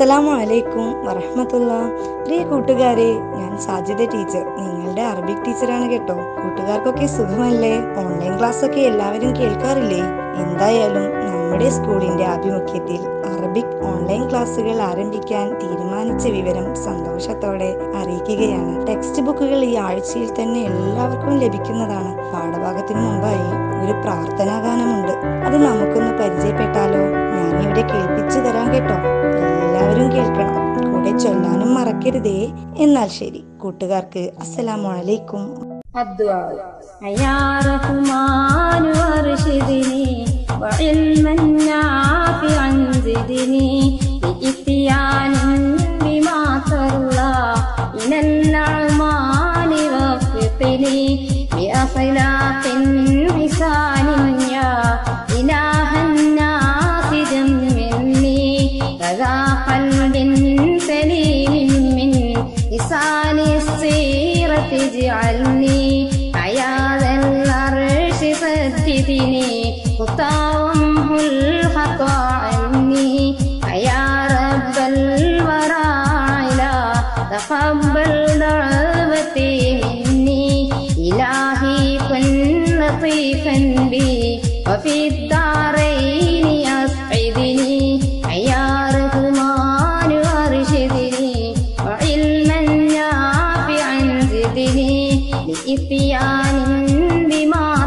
അസ്സലാമു അലൈക്കും വറഹമത്തുള്ള പ്രിയ കൂട്ടുകാരെ ഞാൻ സാജിദ ടീച്ചർ നിങ്ങളുടെ അറബിക് ടീച്ചറാണ് കേട്ടോ കൂട്ടുകാർക്കൊക്കെ സുഖമല്ലേ ഓൺലൈൻ ക്ലാസ് ഒക്കെ എല്ലാവരും കേൾക്കാറില്ലേ എന്തായാലും നമ്മുടെ സ്കൂളിന്റെ ആഭിമുഖ്യത്തിൽ അറബിക് ഓൺലൈൻ ക്ലാസ്സുകൾ ആരംഭിക്കാൻ തീരുമാനിച്ച വിവരം സന്തോഷത്തോടെ അറിയിക്കുകയാണ് ടെക്സ്റ്റ് ബുക്കുകൾ ഈ ആഴ്ചയിൽ തന്നെ എല്ലാവർക്കും ലഭിക്കുന്നതാണ് പാഠഭാഗത്തിനു മുമ്പായി ഒരു പ്രാർത്ഥനാ ഗാനമുണ്ട് അത് നമുക്കൊന്ന് പരിചയപ്പെട്ടാലോ ഞാനിവിടെ കേൾപ്പിച്ചു തരാം കേട്ടോ എല്ലാവരും കേൾക്കണം കൂടെ ചൊല്ലാനും മറക്കരുതേ എന്നാൽ ശരി കൂട്ടുകാർക്ക് അസ്സലാമു അലൈക്കും الدعاء يا رحمن وارشدني وعلما نافعا زدني بإتيان بما ترضى من الأعمال وفقني بأخلاق حسان يا إله الناس جملني كذا قلب سليم من لسان السيرة اجعلني عياذ العرش سددني خطاهم الخطا عني يا رب الورى علا تقبل دعوتي مني إلهي كن لطيفا بي وفي الدارين أسعدني يا رحمن وارشدني وعلما نافعا زدني لإتيان بما